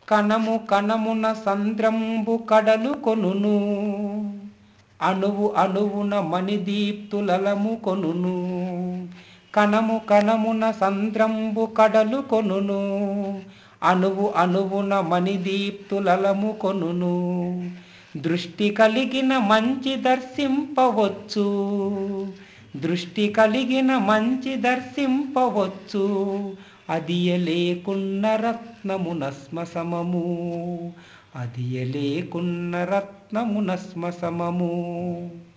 కణము కణమున సంద్రంబు కడలు కొనును అణువు అణువున మణిదీప్తులలము కొనును కణము కణమున సంద్రంబు కడలు కొనును అణువు అణువున మణిదీప్తులలము కొనును దృష్టి కలిగిన మంచి దర్శింపవచ్చు దృష్టి కలిగిన మంచి దర్శింపవచ్చు అది లేకున్న రత్నమున శ్మసమము అది లేకున్న రత్నమున శ్మసమము